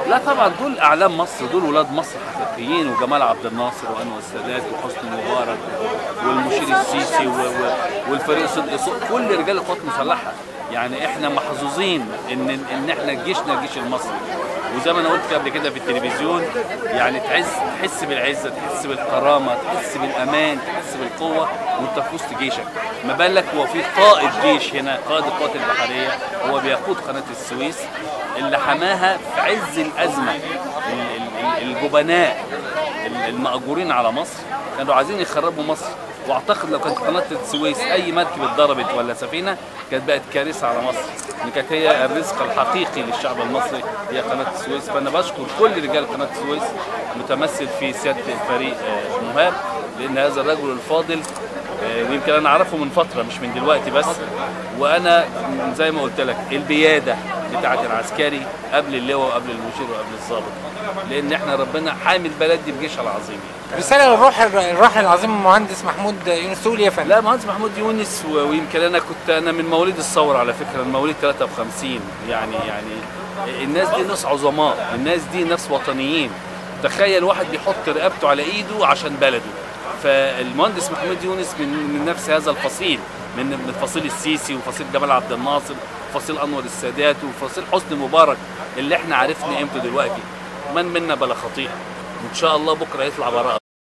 لا طبعا دول اعلام مصر دول ولاد مصر حقيقيين وجمال عبد الناصر وانور السادات وحسني مبارك والمشير السيسي و- و- والفريق صدقي صدق كل رجال القوات المسلحه يعني احنا محظوظين ان ان احنا جيشنا الجيش المصري وزي ما انا قلت قبل كده في التلفزيون يعني تعز تحس بالعزه تحس بالكرامه تحس بالامان تحس بالقوه وانت في وسط جيشك ما بالك هو في قائد جيش هنا قائد القوات البحريه هو بيقود قناه السويس اللي حماها في عز الازمه ال- ال- ال- الجبناء ال- المأجورين على مصر كانوا عايزين يخربوا مصر واعتقد لو كانت قناه السويس اي مركب اتضربت ولا سفينه كانت بقت كارثه على مصر إن كانت هي الرزق الحقيقي للشعب المصري هي قناه السويس فانا بشكر كل رجال قناه السويس متمثل في سياده الفريق آه، مهاب لان هذا الرجل الفاضل آه، ويمكن انا اعرفه من فتره مش من دلوقتي بس وانا زي ما قلت لك البياده بتاعه العسكري قبل اللواء وقبل المشير وقبل الضابط لان احنا ربنا حامي البلد دي بجيشها العظيم يعني. رساله للروح الراحل العظيم المهندس محمود يونس تقول يا فندم لا مهندس محمود يونس و- ويمكن انا كنت انا من مواليد الثوره على فكره من مواليد 53 يعني يعني الناس دي ناس عظماء الناس دي ناس وطنيين تخيل واحد بيحط رقبته على ايده عشان بلده فالمهندس محمود يونس من من نفس هذا الفصيل من من فصيل السيسي وفصيل جمال عبد الناصر وفصيل انور السادات وفصيل حسني مبارك اللي احنا عرفنا قيمته دلوقتي من منا بلا خطيئه وان شاء الله بكره يطلع براءه